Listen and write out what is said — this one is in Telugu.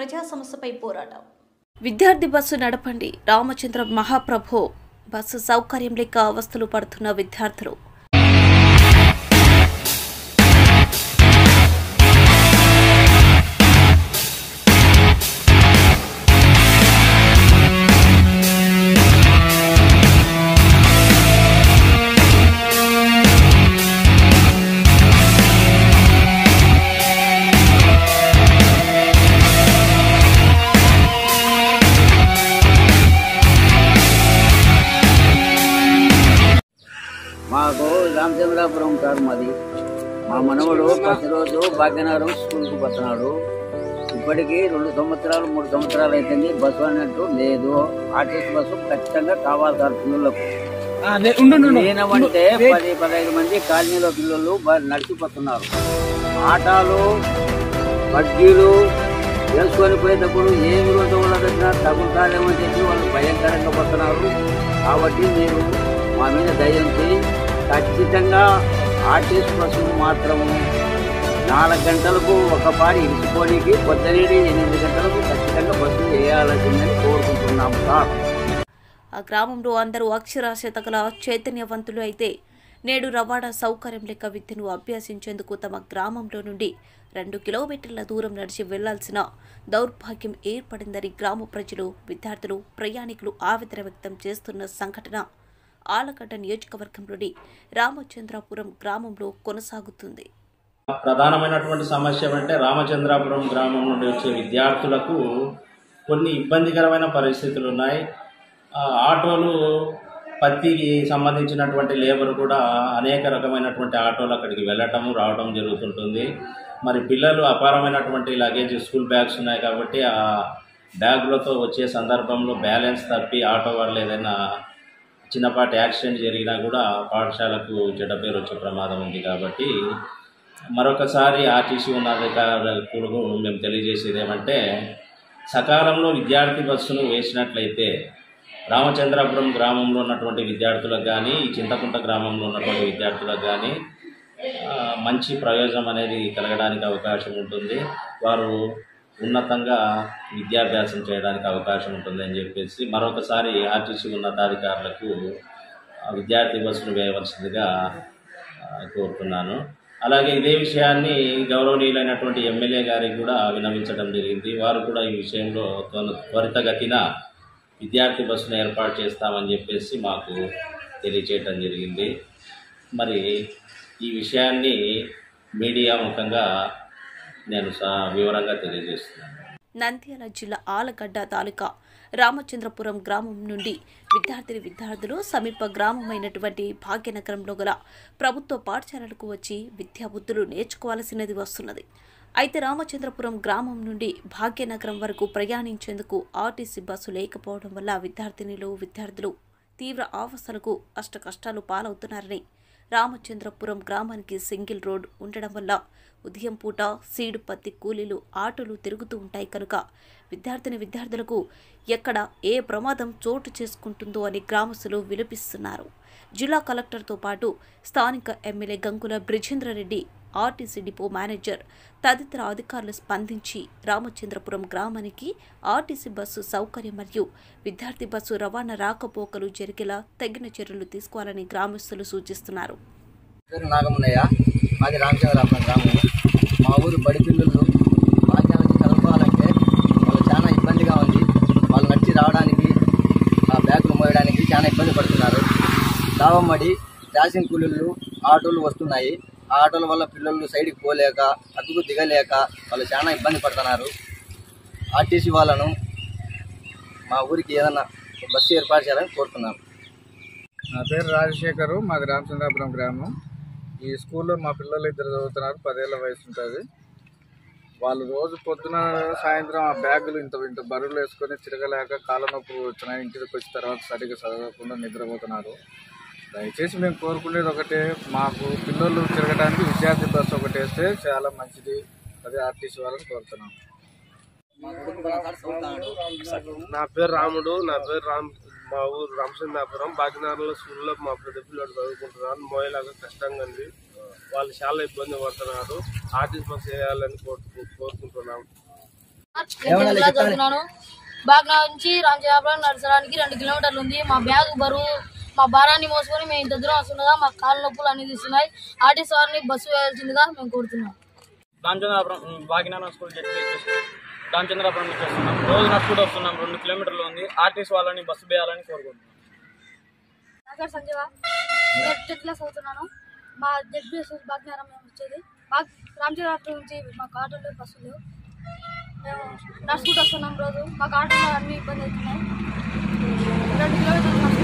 ప్రజా సమస్యపై పోరాటం విద్యార్థి బస్సు నడపండి రామచంద్ర మహాప్రభు బస్సు సౌకర్యం లేక అవస్థలు పడుతున్న విద్యార్థులు మాకు రామచంద్రాపురం కారు మాది మా మనవడు ప్రతిరోజు భాగ్యనగరం స్కూల్కి పోతున్నాడు ఇప్పటికీ రెండు సంవత్సరాలు మూడు సంవత్సరాలు అయిపోయింది బస్సు అన్నట్టు లేదు ఆర్టీసీ బస్సు ఖచ్చితంగా కావాలి సార్ పిల్లలకు నేనమంటే పది పదహైదు మంది కాలనీలో పిల్లలు బ- నడిచిపోతున్నారు ఆటాలు బడ్జీలు వేసుకొని పోయేటప్పుడు ఏమి రోజు వాళ్ళ దగ్గర తగ్గుతారేమో చెప్పి వాళ్ళు భయంకరంగా పోతున్నారు కాబట్టి మీరు మా మీద దయించి ఖచ్చితంగా ఆర్టీసీ బస్సులు మాత్రము నాలుగు గంటలకు ఒక పారి ఇరుచుకోనికి పొద్దునేడి ఎనిమిది గంటలకు ఖచ్చితంగా బస్సు వేయాల్సిందని కోరుకుంటున్నాము సార్ ఆ గ్రామంలో అందరూ అక్షరాస్యత గల చైతన్యవంతులు అయితే నేడు రవాణా సౌకర్యం లేక విద్యను అభ్యసించేందుకు తమ గ్రామంలో నుండి రెండు కిలోమీటర్ల దూరం నడిచి వెళ్లాల్సిన దౌర్భాగ్యం ఏర్పడిందని గ్రామ ప్రజలు విద్యార్థులు ప్రయాణికులు ఆవేదన వ్యక్తం చేస్తున్న సంఘటన ఆలగడ్డ నియోజకవర్గంలోని రామచంద్రాపురం గ్రామంలో కొనసాగుతుంది ప్రధానమైనటువంటి సమస్య అంటే రామచంద్రాపురం గ్రామం నుండి వచ్చే విద్యార్థులకు కొన్ని ఇబ్బందికరమైన పరిస్థితులు ఉన్నాయి ఆ, ఆటోలు పత్తికి సంబంధించినటువంటి లేబర్ కూడా అనేక రకమైనటువంటి ఆటోలు అక్కడికి వెళ్ళటము రావడం జరుగుతుంటుంది మరి పిల్లలు అపారమైనటువంటి లగేజ్ స్కూల్ బ్యాగ్స్ ఉన్నాయి కాబట్టి ఆ బ్యాగులతో వచ్చే సందర్భంలో బ్యాలెన్స్ తప్పి ఆటో వాళ్ళు ఏదైనా చిన్నపాటి యాక్సిడెంట్ జరిగినా కూడా పాఠశాలకు చెడ్డ పేరు వచ్చే ప్రమాదం ఉంది కాబట్టి మరొకసారి ఆర్టీసీ ఉన్నధికారులకు మేము తెలియజేసేది ఏమంటే సకాలంలో విద్యార్థి బస్సును వేసినట్లయితే రామచంద్రాపురం గ్రామంలో ఉన్నటువంటి విద్యార్థులకు కానీ ఈ చింతకుంట గ్రామంలో ఉన్నటువంటి విద్యార్థులకు కానీ ఆ, మంచి ప్రయోజనం అనేది కలగడానికి అవకాశం ఉంటుంది వారు ఉన్నతంగా విద్యాభ్యాసం చేయడానికి అవకాశం ఉంటుంది అని చెప్పేసి మరొకసారి ఆర్టీసీ ఉన్నతాధికారులకు ఆ, విద్యార్థి బస్సును వేయవలసిందిగా ఆ, కోరుతున్నాను అలాగే ఇదే విషయాన్ని గౌరవనీయులైనటువంటి ఎమ్మెల్యే గారికి కూడా వినవించడం జరిగింది వారు కూడా ఈ విషయంలో త్వర- త్వరితగతిన విద్యార్థి బస్సును ఏర్పాటు చేస్తామని చెప్పేసి మాకు తెలియచేయటం జరిగింది మరి ఈ విషయాన్ని మీడియా ముఖంగా నేను సా వివరంగా తెలియజేస్తున్నాను నంద్యాల జిల్లా ఆలగడ్డ తాలూకా రామచంద్రపురం గ్రామం నుండి విద్యార్థిని విద్యార్థులు సమీప గ్రామమైనటువంటి భాగ్యనగరంలో గల ప్రభుత్వ పాఠశాలలకు వచ్చి విద్యాబుద్ధులు నేర్చుకోవాల్సినది వస్తున్నది అయితే రామచంద్రపురం గ్రామం నుండి భాగ్యనగరం వరకు ప్రయాణించేందుకు ఆర్టీసీ బస్సు లేకపోవడం వల్ల విద్యార్థినులు విద్యార్థులు తీవ్ర ఆవస్థలకు అష్ట కష్టాలు పాలవుతున్నారని రామచంద్రపురం గ్రామానికి సింగిల్ రోడ్ ఉండడం వల్ల ఉదయం పూట సీడు పత్తి కూలీలు ఆటోలు తిరుగుతూ ఉంటాయి కనుక విద్యార్థిని విద్యార్థులకు ఎక్కడ ఏ ప్రమాదం చోటు చేసుకుంటుందో అని గ్రామస్తులు విలపిస్తున్నారు జిల్లా కలెక్టర్తో పాటు స్థానిక MLA Gangula బ్రిజేంద్రరెడ్డి RTC depot manager తదితర అధికారులు స్పందించి రామచంద్రపురం గ్రామానికి ఆర్టీసీ బస్సు సౌకర్యం మరియు విద్యార్థి బస్సు రవాణా రాకపోకలు జరిగేలా తగిన చర్యలు తీసుకోవాలని గ్రామస్తులు సూచిస్తున్నారు పేరు నాగమున్నయ్య మాది రామచంద్రాపురం గ్రామం మా ఊరు బడి పిల్లలు పాఠశాలకి కలపాలంటే వాళ్ళు చాలా ఇబ్బందిగా ఉంది వాళ్ళు నడిచి రావడానికి ఆ బ్యాగులు మోయడానికి చాలా ఇబ్బంది పడుతున్నారు దావమ్మడి డాసింగ్ కూలీలు ఆటోలు వస్తున్నాయి ఆ ఆటోల వల్ల పిల్లలు సైడ్కి పోలేక అదుగు దిగలేక వాళ్ళు చాలా ఇబ్బంది పడుతున్నారు ఆర్టీసీ వాళ్ళను మా ఊరికి ఏదన్నా బస్సు ఏర్పాటు చేయాలని కోరుతున్నాను నా పేరు రాజశేఖరు మాది రామచంద్రాపురం గ్రామం ఈ స్కూల్లో మా పిల్లలు ఇద్దరు చదువుతున్నారు పదేళ్ల వయసు ఉంటుంది వాళ్ళు రోజు పొద్దున సాయంత్రం ఆ బ్యాగులు ఇంత ఇంత బరువులు వేసుకొని తిరగలేక కాళ్ళ నొప్పులు వచ్చినాయి ఇంటికి వచ్చిన తర్వాత సరిగ్గా చదవకుండా నిద్రపోతున్నారు దయచేసి మేము కోరుకునేది ఒకటే మాకు పిల్లలు తిరగడానికి విద్యార్థి బస్సు ఒకటి వేస్తే చాలా మంచిది అదే ఆర్టీసీ వాళ్ళని కోరుతున్నాం నా పేరు రాముడు నా పేరు రామ్ మా ఊరు రామచంద్రాపురం భాగ్యనగరంలో స్కూల్లో మా పెద్ద పిల్లలు చదువుకుంటున్నారు మోయలాగా కష్టంగా ఉంది వాళ్ళు చాలా ఇబ్బంది పడుతున్నారు ఆర్టీసీ బస్ వేయాలని కోరుకు కోరుకుంటున్నాం ఏమన్నా క్లాస్ చెప్తాను. చదువుతున్నాను బాగ్నా నుంచి రామచంద్రాపురం నడచడానికి రెండు కిలోమీటర్లు ఉంది మా బ్యాగ్ బరువు మా భారాన్ని మోసుకొని మేము ఇంత దూరం వస్తుండగా మా కాళ్ళ నొప్పులు అన్ని తీస్తున్నాయి ఆర్టీసీ వారిని బస్సు వేయాల్సిందిగా మేము కోరుతున్నాం రామచంద్రాపురం భాగ్యనారాయణ స్కూల్ చెప్పి రామచంద్రాపురం నుంచి వస్తున్నాం రోజు నడుచుకుంటూ వస్తున్నాం రెండు కిలోమీటర్లు ఉంది ఆర్టీసీ వాళ్ళని బస్సు వేయాలని కోరుకుంటున్నాం నాగర్ సంజీవ నేను టెన్త్ క్లాస్ అవుతున్నాను మా జడ్బిఎస్ భాగ్యనగరం మేము వచ్చేది బాగ్ రామచంద్రాపురం నుంచి మాకు ఆటోలు బస్సులు మేము నడుచుకుంటూ వస్తున్నాం రోజు మాకు ఆటోలో అన్ని ఇబ్బంది అవుతున్నాయి రెండు కిలోమీటర్లు నడుచుకుంటూ